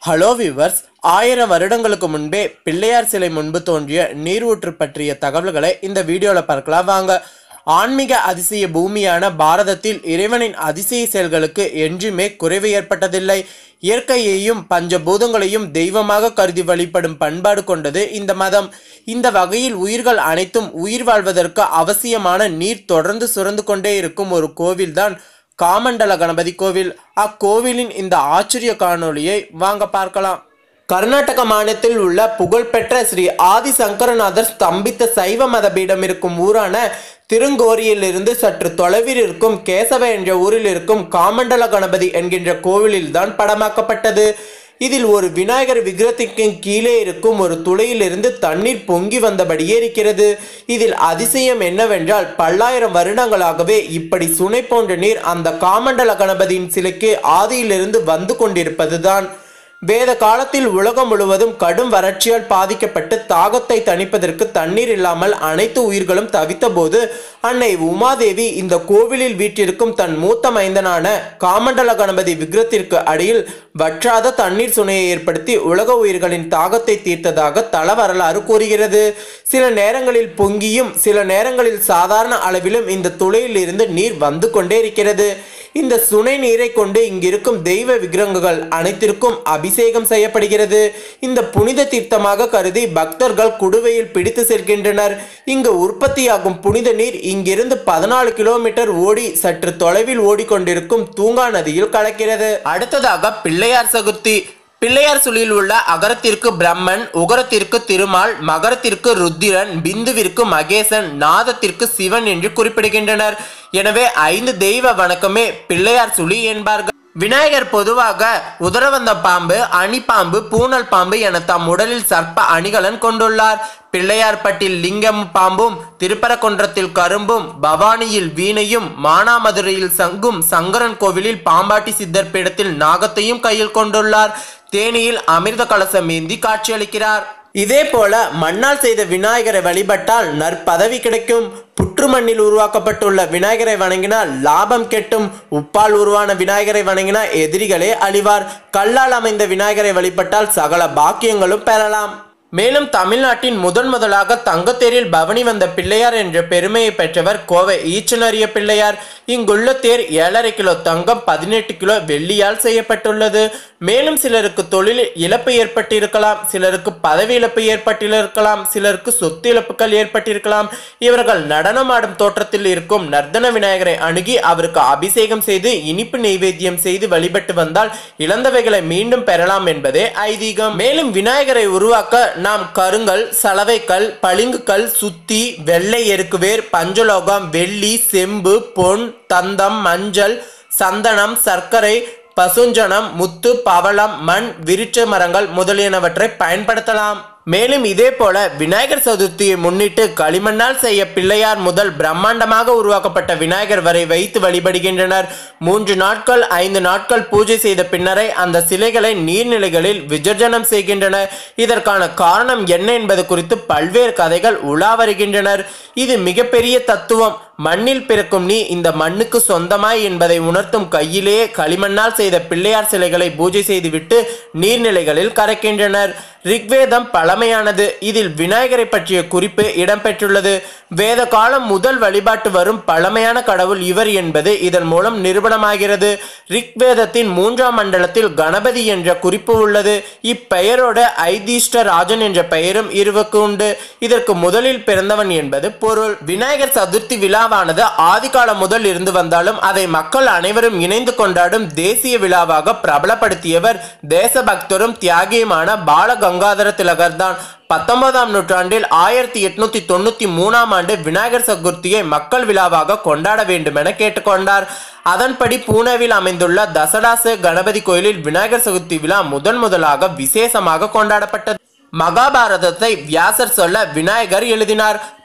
hello viewers ஆயிரம் வருடங்களுக்கு முன்பே பிள்ளையார் சிலை முன்பு தோன்றிய நீரூற்று பற்றிய தகவல்களை இந்த வீடியோவில் பார்க்கலாம் வாங்க ஆன்மீக அதிசய பூமியான பாரதத்தில் இறைவனின் அதிசய செயல்களுக்கு என்றுமே குறைவு ஏற்பட்டதில்லை இயற்கையையும் பஞ்சபூதங்களையும் தெய்வமாக கருதி வழிபடும் பண்பாடு கொண்டது இந்த மதம் இந்த வகையில் உயிர்கள் அனைத்தும் உயிர் வாழ்வதற்கு அவசியமான நீர் தொடர்ந்து சுரந்து கொண்டே இருக்கும் ஒரு கோவில்தான் காமண்டல கணபதி கோவில் அக்கோவிலின் இந்த ஆச்சரிய காணொளியை வாங்க பார்க்கலாம் கர்நாடக மாநிலத்தில் உள்ள புகழ்பெற்ற ஸ்ரீ ஆதி சங்கரநாதர் ஸ்தம்பித்த சைவ மத பீடம் இருக்கும் ஊரான திருங்கோரியிலிருந்து சற்று தொலைவில் இருக்கும் கேசவ என்ற ஊரில் இருக்கும் காமண்டல கணபதி என்கின்ற கோவிலில்தான் படமாக்கப்பட்டது இதில் ஒரு விநாயகர் விக்கிரத்திற்கு கீழே இருக்கும் ஒரு துளையிலிருந்து தண்ணீர் பொங்கி வந்தபடியே இருக்கிறது இதில் அதிசயம் என்னவென்றால் பல்லாயிரம் வருடங்களாகவே இப்படி சுனை போன்ற நீர் அந்த காமண்டல கணபதியின் சிலைக்கு ஆதியிலிருந்து வந்து கொண்டிருப்பதுதான் வேத காலத்தில் உலகம் முழுவதும் கடும் வறட்சியால் பாதிக்கப்பட்டு தாகத்தை தணிப்பதற்கு தண்ணீர் இல்லாமல் அனைத்து உயிர்களும் தவித்தபோது அன்னை உமாதேவி இந்த கோவிலில் வீற்றிருக்கும் தன் மூத்த மைந்தனான காமண்டல கணபதி விக்கிரத்திற்கு அடியில் வற்றாத தண்ணீர் சுனையை ஏற்படுத்தி உலக உயிர்களின் தாகத்தை தீர்த்ததாக தல வரலாறு கூறுகிறது சில நேரங்களில் பொங்கியும் சில நேரங்களில் சாதாரண அளவிலும் இந்த துளையில் இருந்து நீர் வந்து கொண்டே இருக்கிறது இந்த சுனை நீரை கொண்டு இங்கிருக்கும் தெய்வ விக்கிரகங்கள் அனைத்திற்கும் அபிஷேகம் செய்யப்படுகிறது இந்த புனித தீர்த்தமாக கருதி பக்தர்கள் குடுவையில் பிடித்து செல்கின்றனர் இங்கு உற்பத்தியாகும் புனித நீர் இங்கிருந்து பதினாலு கிலோமீட்டர் ஓடி சற்று தொலைவில் ஓடிக்கொண்டிருக்கும் தூங்கா நதியில் கலக்கிறது அடுத்ததாக பிள்ளையார் சதுர்த்தி பிள்ளையார் சுழியில் உள்ள அகரத்திற்கு பிரம்மன் உகரத்திற்கு திருமால் மகரத்திற்கு ருத்திரன் பிந்துவிற்கு மகேசன் நாதத்திற்கு சிவன் என்று குறிப்பிடுகின்றனர் எனவே ஐந்து தெய்வ வணக்கமே பிள்ளையார் சுழி என்பார்கள் விநாயகர் பொதுவாக உதரவந்த பாம்பு அணிப்பாம்பு பூனல் பாம்பு என தம் உடலில் சர்ப்ப அணிகலன் கொண்டுள்ளார் பிள்ளையார்பட்டில் லிங்கம் பாம்பும் திருப்பரங்குன்றத்தில் கரும்பும் பவானியில் வீணையும் மானாமதுரையில் சங்கும் சங்கரன் கோவிலில் பாம்பாட்டி சித்தர் பீடத்தில் நாகத்தையும் கையில் கொண்டுள்ளார் தேனியில் அமிர்த கலசம் ஏந்தி காட்சியளிக்கிறார் இதே போல மண்ணால் செய்த விநாயகரை வழிபட்டால் நற்பதவி கிடைக்கும் புற்று மண்ணில் உருவாக்கப்பட்டுள்ள விநாயகரை வணங்கினால் லாபம் கெட்டும் உப்பால் உருவான விநாயகரை வணங்கினால் எதிரிகளே அழிவார் கல்லால் அமைந்த விநாயகரை வழிபட்டால் சகல பாக்கியங்களும் பெறலாம் மேலும் தமிழ்நாட்டின் முதன் முதலாக தங்கத்தேரில் பவனி வந்த பிள்ளையார் என்ற பெருமையை பெற்றவர் கோவை ஈச்சனரிய பிள்ளையார் இங்குள்ள தேர் ஏழரை கிலோ தங்கம் பதினெட்டு கிலோ வெள்ளியால் செய்யப்பட்டுள்ளது மேலும் சிலருக்கு தொழில் இழப்பு ஏற்பட்டிருக்கலாம் சிலருக்கு பதவி இழப்பு ஏற்பட்டிருக்கலாம் சிலருக்கு சொத்து இழப்புகள் ஏற்பட்டிருக்கலாம் இவர்கள் நடனமாடும் தோற்றத்தில் இருக்கும் நர்தன விநாயகரை அணுகி அவருக்கு அபிஷேகம் செய்து இனிப்பு நெய்வேத்தியம் செய்து வழிபட்டு வந்தால் இழந்தவைகளை மீண்டும் பெறலாம் என்பதே ஐதீகம் மேலும் விநாயகரை உருவாக்க நாம் கருங்கல் சலவைக்கல் பளிங்குக்கல் சுத்தி வெள்ளை எருக்குவேர் பஞ்சலோகம் வெள்ளி செம்பு பொன் தந்தம் மஞ்சள் சந்தனம் சர்க்கரை பசுஞ்சனம் முத்து பவளம் மண் விருட்ச மரங்கள் முதலியனவற்றை பயன்படுத்தலாம் மேலும் இதே போல விநாயகர் சதுர்த்தியை முன்னிட்டு களிமண்ணால் செய்ய பிள்ளையார் முதல் பிரம்மாண்டமாக உருவாக்கப்பட்ட விநாயகர் வரை வைத்து வழிபடுகின்றனர் மூன்று நாட்கள் ஐந்து நாட்கள் பூஜை செய்த பின்னரே அந்த சிலைகளை நீர்நிலைகளில் விசர்ஜனம் செய்கின்றனர் இதற்கான காரணம் என்ன என்பது குறித்து பல்வேறு கதைகள் உலா வருகின்றனர் இது மிகப்பெரிய தத்துவம் மண்ணில் பிறக்கும் நீ இந்த மண்ணுக்கு சொந்தமாய் என்பதை உணர்த்தும் கையிலேயே களிமண்ணால் செய்த பிள்ளையார் சிலைகளை பூஜை செய்துவிட்டு நீர்நிலைகளில் கரைக்கின்றனர் ரிக்வேதம் பழமையானது இதில் விநாயகரை பற்றிய குறிப்பு இடம்பெற்றுள்ளது வேத காலம் முதல் வழிபாட்டு வரும் பழமையான கடவுள் இவர் என்பது இதன் மூலம் நிரூபணமாகிறது ரிக்வேதத்தின் மூன்றாம் மண்டலத்தில் கணபதி என்ற குறிப்பு உள்ளது இப்பெயரோட ஐதீஷ்ட ராஜன் என்ற பெயரும் இருவருக்கு உண்டு இதற்கு முதலில் பிறந்தவன் என்பது பொருள் விநாயகர் சதுர்த்தி விழாவானது ஆதிகாலம் முதல் இருந்து வந்தாலும் அதை மக்கள் அனைவரும் இணைந்து கொண்டாடும் தேசிய விழாவாக பிரபலப்படுத்தியவர் தேசபக்தரும் தியாகியுமான பால கங்காதர திலகர் தான் பத்தொன்பதாம் நூற்றாண்டில் ஆயிரத்தி எட்நூத்தி தொண்ணூத்தி மூணாம் ஆண்டு விநாயகர் சதுர்த்தியை மக்கள் விழாவாக கொண்டாட வேண்டும் என கேட்டுக்கொண்டார் அதன்படி பூனேவில் அமைந்துள்ள தசடாசு கணபதி கோயிலில் விநாயகர் சதுர்த்தி விழா முதன் முதலாக விசேஷமாக கொண்டாடப்பட்டது மகாபாரதத்தை வியாசர் சொல்ல விநாயகர் எழுதினார்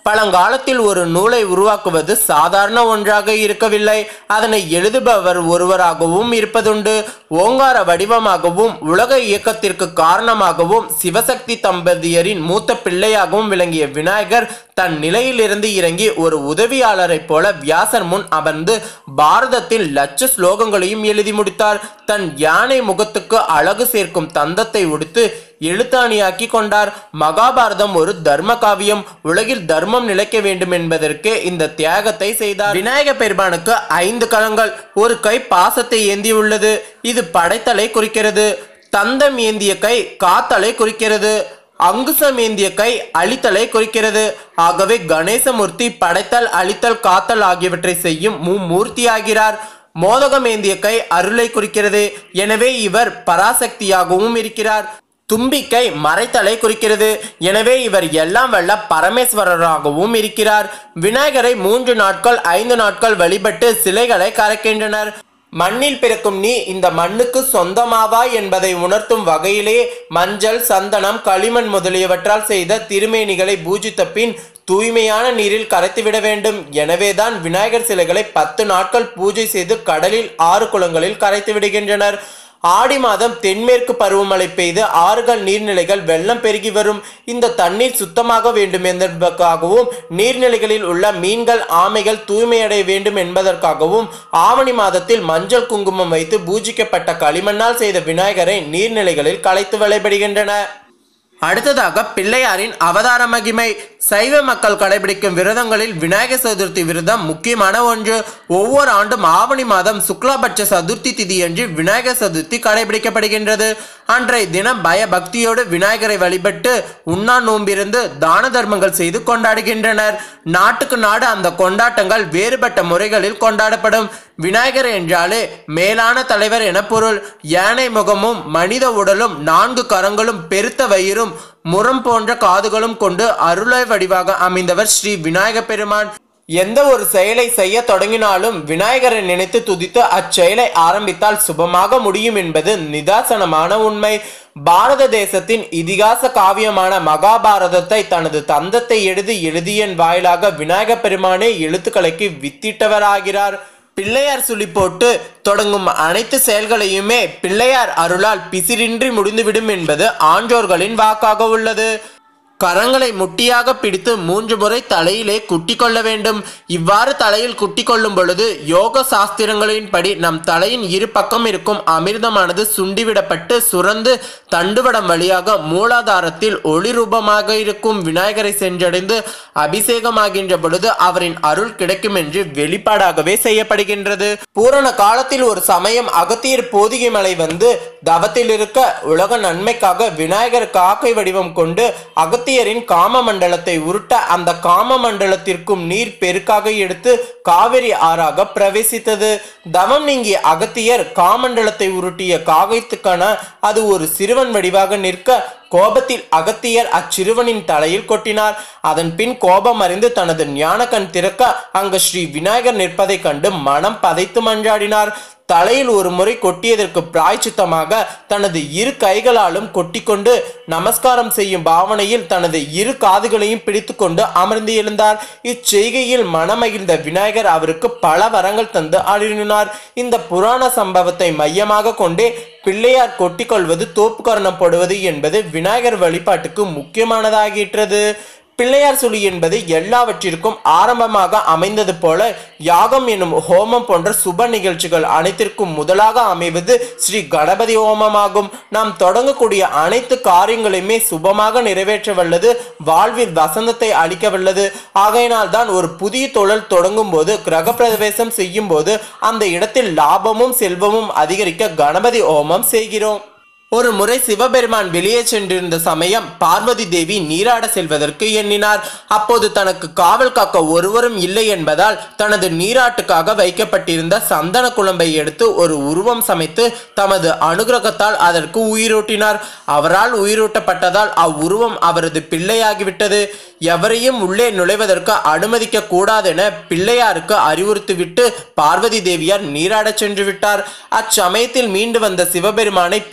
பழங்காலத்தில் ஒரு நூலை உருவாக்குவது சாதாரண ஒன்றாக இருக்கவில்லை அதனை எழுதுபவர் ஒருவராகவும் இருப்பதுண்டு ஓங்கார வடிவமாகவும் உலக இயக்கத்திற்கு காரணமாகவும் சிவசக்தி தம்பதியரின் மூத்த பிள்ளையாகவும் விளங்கிய விநாயகர் தன் நிலையிலிருந்து இறங்கி ஒரு உதவியாளரைப் போல வியாசர் முன் அமர்ந்து பாரதத்தில் லட்ச ஸ்லோகங்களையும் எழுதி முடித்தார் தன் யானை முகத்துக்கு அழகு சேர்க்கும் தந்தத்தை உடுத்து எழுத்தாணியாக்கி கொண்டார் மகாபாரதம் ஒரு தர்ம காவியம் உலகில் தர்மம் நிலைக்க வேண்டும் என்பதற்கு இந்த தியாகத்தை செய்தார் விநாயக பெருமானுக்கு ஐந்து கரங்கள் ஒரு கை பாசத்தை ஏந்தியுள்ளது இது படைத்தலை குறிக்கிறது தந்தம் ஏந்திய கை காத்தலை குறிக்கிறது அங்குசம் ஏந்திய கை அழித்தலை குறிக்கிறது ஆகவே கணேசமூர்த்தி படைத்தல் அழித்தல் காத்தல் ஆகியவற்றை செய்யும் மும்மூர்த்தியாகிறார் மோதகம் ஏந்திய கை அருளை குறிக்கிறது எனவே இவர் பராசக்தியாகவும் இருக்கிறார் தும்பிக்கை மறைத்தலை குறிக்கிறது எனவே இவர் எல்லாம் வல்ல பரமேஸ்வரராகவும் இருக்கிறார் விநாயகரை மூன்று நாட்கள் ஐந்து நாட்கள் வழிபட்டு சிலைகளை கரைக்கின்றனர் மண்ணில் பிறக்கும் நீ இந்த மண்ணுக்கு சொந்தமாவா என்பதை உணர்த்தும் வகையிலே மஞ்சள் சந்தனம் களிமண் முதலியவற்றால் செய்த திருமேனிகளை பூஜித்த பின் தூய்மையான நீரில் கரைத்துவிட வேண்டும் எனவேதான் விநாயகர் சிலைகளை பத்து நாட்கள் பூஜை செய்து கடலில் ஆறு குளங்களில் கரைத்து விடுகின்றனர் ஆடி மாதம் தென்மேற்கு பருவமழை பெய்து ஆறுகள் நீர்நிலைகள் வெள்ளம் பெருகி வரும் இந்த தண்ணீர் சுத்தமாக வேண்டும் என்பதற்காகவும் நீர்நிலைகளில் உள்ள மீன்கள் ஆமைகள் தூய்மையடைய வேண்டும் என்பதற்காகவும் ஆவணி மாதத்தில் மஞ்சள் குங்குமம் வைத்து பூஜிக்கப்பட்ட களிமண்ணால் செய்த விநாயகரை நீர்நிலைகளில் கலைத்து வழிபடுகின்றன அடுத்ததாக பிள்ளையாரின் அவதார மகிமை சைவ மக்கள் கடைபிடிக்கும் விரதங்களில் விநாயகர் சதுர்த்தி விரதம் முக்கியமான ஒன்று ஒவ்வொரு ஆண்டும் ஆவணி மாதம் சுக்லாபட்ச சதுர்த்தி திதியன்று விநாயகர் சதுர்த்தி கடைபிடிக்கப்படுகின்றது அன்றைய தினம் பய பக்தியோடு விநாயகரை வழிபட்டு உண்ணா நோம்பிருந்து தான தர்மங்கள் செய்து கொண்டாடுகின்றனர் நாட்டுக்கு நாடு அந்த கொண்டாட்டங்கள் வேறுபட்ட முறைகளில் கொண்டாடப்படும் விநாயகர் என்றாலே மேலான தலைவர் என பொருள் யானை முகமும் மனித உடலும் நான்கு கரங்களும் பெருத்த வயிறும் முரம் போன்ற காதுகளும் கொண்டு அருளாய் வடிவாக அமைந்தவர் ஸ்ரீ விநாயக பெருமான் எந்த ஒரு செயலை செய்ய தொடங்கினாலும் விநாயகரை நினைத்து துதித்து அச்செயலை ஆரம்பித்தால் சுபமாக முடியும் என்பது நிதாசனமான உண்மை பாரத தேசத்தின் இதிகாச காவியமான மகாபாரதத்தை தனது தந்தத்தை எழுதி எழுதியன் வாயிலாக விநாயக பெருமானே எழுத்துக்கலைக்கு வித்திட்டவராகிறார் பிள்ளையார் சுழி போட்டு தொடங்கும் அனைத்து செயல்களையுமே பிள்ளையார் அருளால் பிசிறின்றி முடிந்துவிடும் என்பது ஆன்றோர்களின் வாக்காக உள்ளது கரங்களை முட்டியாக பிடித்து மூன்று முறை தலையிலே குட்டி கொள்ள வேண்டும் இவ்வாறு தலையில் குட்டி கொள்ளும் பொழுது யோக சாஸ்திரங்களின்படி நம் தலையின் இரு பக்கம் இருக்கும் அமிர்தமானது சுண்டிவிடப்பட்டு சுரந்து தண்டுவடம் வழியாக மூலாதாரத்தில் ஒளி ரூபமாக இருக்கும் விநாயகரை சென்றடைந்து அபிஷேகமாகின்ற பொழுது அவரின் அருள் கிடைக்கும் என்று வெளிப்பாடாகவே செய்யப்படுகின்றது பூரண காலத்தில் ஒரு சமயம் அகத்தியர் போதிகை மலை வந்து தவத்தில் இருக்க உலக நன்மைக்காக விநாயகர் காக்கை வடிவம் கொண்டு அகத்தியரின் காம மண்டலத்தை உருட்ட அந்த காம மண்டலத்திற்கும் நீர் பெருக்காக எடுத்து காவிரி ஆறாக பிரவேசித்தது தவம் நீங்கிய அகத்தியர் காமண்டலத்தை உருட்டிய காகைத்துக்கான அது ஒரு சிறுவன் வடிவாக நிற்க கோபத்தில் அகத்தியர் அச்சிறுவனின் தலையில் கொட்டினார் அதன் பின் கோபம் அறிந்து தனது ஞானக்கண் திறக்க அங்கு ஸ்ரீ விநாயகர் நிற்பதைக் கண்டு மனம் பதைத்து மன்றாடினார் தலையில் ஒரு முறை கொட்டியதற்கு பிராய்ச்சித்தமாக தனது இரு கைகளாலும் கொட்டிக்கொண்டு நமஸ்காரம் செய்யும் பாவனையில் தனது இரு காதுகளையும் பிடித்துக்கொண்டு அமர்ந்து எழுந்தார் இச்செய்கையில் மனமகிழ்ந்த விநாயகர் அவருக்கு பல வரங்கள் தந்து அருளினார் இந்த புராண சம்பவத்தை மையமாக கொண்டே பிள்ளையார் கொட்டிக்கொள்வது தோப்புக்கரணம் போடுவது என்பது விநாயகர் வழிபாட்டுக்கு முக்கியமானதாகிற்றது பிள்ளையார் சுழி என்பது எல்லாவற்றிற்கும் ஆரம்பமாக அமைந்தது போல யாகம் எனும் ஹோமம் போன்ற சுப நிகழ்ச்சிகள் அனைத்திற்கும் முதலாக அமைவது ஸ்ரீ கணபதி ஹோமமாகும் நாம் தொடங்கக்கூடிய அனைத்து காரியங்களையுமே சுபமாக நிறைவேற்ற வல்லது வாழ்வில் வசந்தத்தை அளிக்க வல்லது ஆகையினால் தான் ஒரு புதிய தொழில் தொடங்கும் போது கிரகப்பிரவேசம் செய்யும் போது அந்த இடத்தில் லாபமும் செல்வமும் அதிகரிக்க கணபதி ஹோமம் செய்கிறோம் ஒரு முறை சிவபெருமான் வெளியே சென்றிருந்த சமயம் பார்வதி தேவி நீராட செல்வதற்கு எண்ணினார் அப்போது தனக்கு காவல் காக்க ஒருவரும் இல்லை என்பதால் தனது நீராட்டுக்காக வைக்கப்பட்டிருந்த சந்தன குழம்பை எடுத்து ஒரு உருவம் சமைத்து தமது அனுகிரகத்தால் அதற்கு உயிரூட்டினார் அவரால் உயிரூட்டப்பட்டதால் அவ்வுருவம் அவரது பிள்ளையாகிவிட்டது எவரையும் உள்ளே நுழைவதற்கு அனுமதிக்க கூடாதென பிள்ளையாருக்கு அறிவுறுத்திவிட்டு பார்வதி தேவியார் நீராடச் சென்று விட்டார் அச்சமயத்தில் மீண்டு வந்த சிவபெருமானை பிள்ளையார்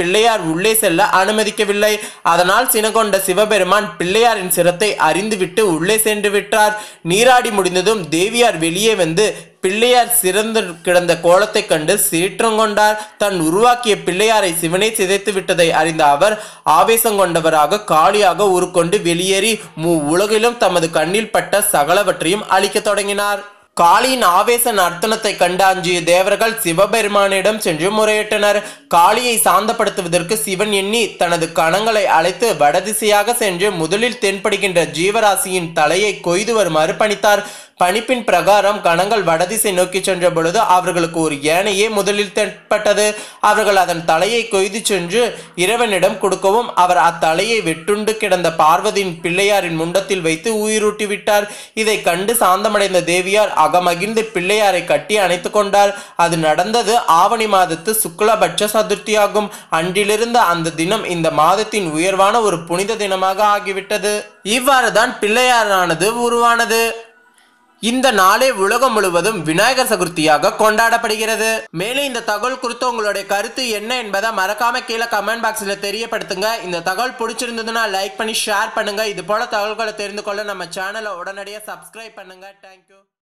உள்ளே செல்ல அனுமதிக்கவில்லை அதனால் சினகொண்ட சிவபெருமான் பிள்ளையாரின் சிரத்தை அறிந்துவிட்டு உள்ளே சென்று விட்டார் நீராடி முடிந்ததும் தேவியார் வெளியே வந்து பிள்ளையார் சிறந்து கிடந்த கோலத்தைக் கண்டு சீற்றங்கொண்டார் தன் உருவாக்கிய பிள்ளையாரை சிவனே சிதைத்து விட்டதை அறிந்த அவர் ஆவேசம் கொண்டவராக காளியாக உருக்கொண்டு வெளியேறி மூ உலகிலும் தமது கண்ணில் பட்ட சகலவற்றையும் அழிக்கத் தொடங்கினார் காளியின் ஆவேச நர்த்தனத்தை கண்டு அஞ்சிய தேவர்கள் சிவபெருமானிடம் சென்று முறையிட்டனர் காளியை சாந்தப்படுத்துவதற்கு சிவன் எண்ணி தனது கணங்களை அழைத்து வடதிசையாக சென்று முதலில் தென்படுகின்ற ஜீவராசியின் தலையை கொய்து வருமாறு பணித்தார் பணிப்பின் பிரகாரம் கணங்கள் வடதிசை நோக்கி சென்ற பொழுது அவர்களுக்கு ஒரு யானையே முதலில் தென்பட்டது அவர்கள் அதன் தலையை கொய்து சென்று இறைவனிடம் கொடுக்கவும் அவர் அத்தலையை வெட்டுண்டு கிடந்த பார்வதியின் பிள்ளையாரின் முண்டத்தில் வைத்து உயிரூட்டி விட்டார் இதை கண்டு சாந்தமடைந்த தேவியார் அகமகிழ்ந்து பிள்ளையாரை கட்டி அணைத்து கொண்டார் அது நடந்தது ஆவணி மாதத்து சுக்லபட்ச சதுர்த்தியாகும் அன்றிலிருந்து அந்த தினம் இந்த மாதத்தின் உயர்வான ஒரு புனித தினமாக ஆகிவிட்டது இவ்வாறு தான் பிள்ளையாரானது உருவானது இந்த நாளே உலகம் முழுவதும் விநாயகர் சதுர்த்தியாக கொண்டாடப்படுகிறது மேலும் இந்த தகவல் குறித்து உங்களுடைய கருத்து என்ன என்பதை மறக்காம கீழே கமெண்ட் பாக்ஸ்ல தெரியப்படுத்துங்க இந்த தகவல் பிடிச்சிருந்ததுன்னா லைக் பண்ணி ஷேர் பண்ணுங்க இது போல தகவல்களை தெரிந்து கொள்ள நம்ம சேனலை உடனடியாக சப்ஸ்கிரைப் பண்ணுங்க தேங்க்யூ